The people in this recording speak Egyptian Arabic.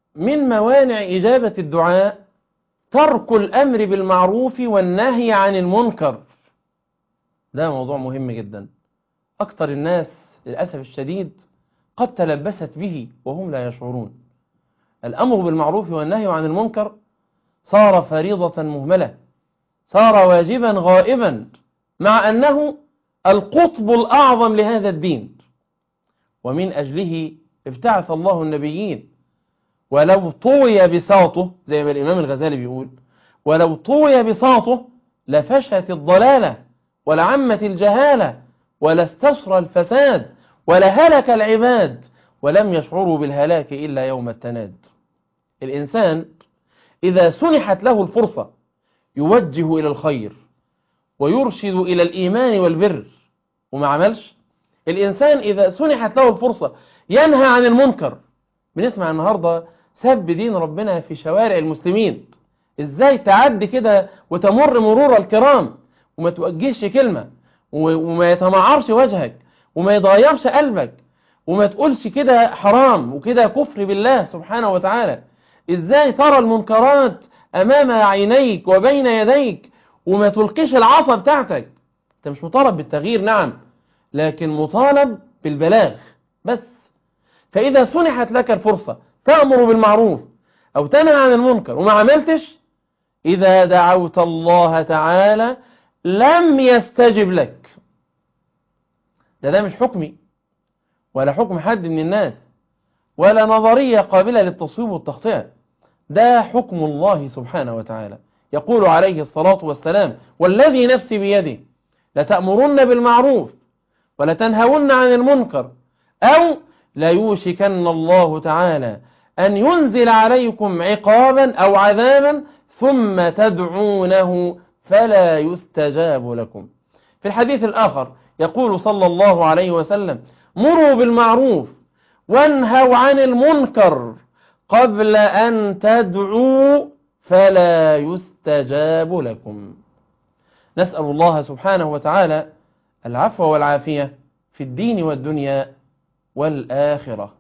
من موانع إجابة الدعاء ترك الأمر بالمعروف والنهي عن المنكر ده موضوع مهم جدا أكثر الناس للأسف الشديد قد تلبست به وهم لا يشعرون الأمر بالمعروف والنهي عن المنكر صار فريضة مهملة صار واجبا غائبا مع أنه القطب الأعظم لهذا الدين ومن أجله ابتعث الله النبيين ولو طوي بساطه زي ما الإمام الغزالي بيقول ولو طوي بساطه لفشت الضلالة ولعمت الجهالة ولاستشرى الفساد ولهلك العباد ولم يشعروا بالهلاك إلا يوم التناد الإنسان إذا سنحت له الفرصة يوجه إلى الخير ويرشد إلى الإيمان والبر وما عملش الإنسان إذا سنحت له الفرصة ينهى عن المنكر بنسمع النهاردة سب دين ربنا في شوارع المسلمين إزاي تعدي كده وتمر مرور الكرام وما توجهش كلمة وما يتمعرش وجهك وما يتغيرش قلبك وما تقولش كده حرام وكده كفر بالله سبحانه وتعالى ازاي ترى المنكرات امام عينيك وبين يديك وما تلقيش العصا بتاعتك انت مش مطالب بالتغيير نعم لكن مطالب بالبلاغ بس فاذا سنحت لك الفرصة تأمر بالمعروف او تنهى عن المنكر وما عملتش اذا دعوت الله تعالى لم يستجب لك ده ده مش حكمي ولا حكم حد من الناس ولا نظرية قابلة للتصويب والتخطئة ده حكم الله سبحانه وتعالى يقول عليه الصلاة والسلام والذي نفسي بيده لتأمرن بالمعروف ولتنهون عن المنكر أو ليوشكن الله تعالى أن ينزل عليكم عقابا أو عذابا ثم تدعونه فلا يستجاب لكم في الحديث الآخر يقول صلى الله عليه وسلم مروا بالمعروف وانهوا عن المنكر قبل أن تدعوا فلا يستجاب لكم نسأل الله سبحانه وتعالى العفو والعافية في الدين والدنيا والآخرة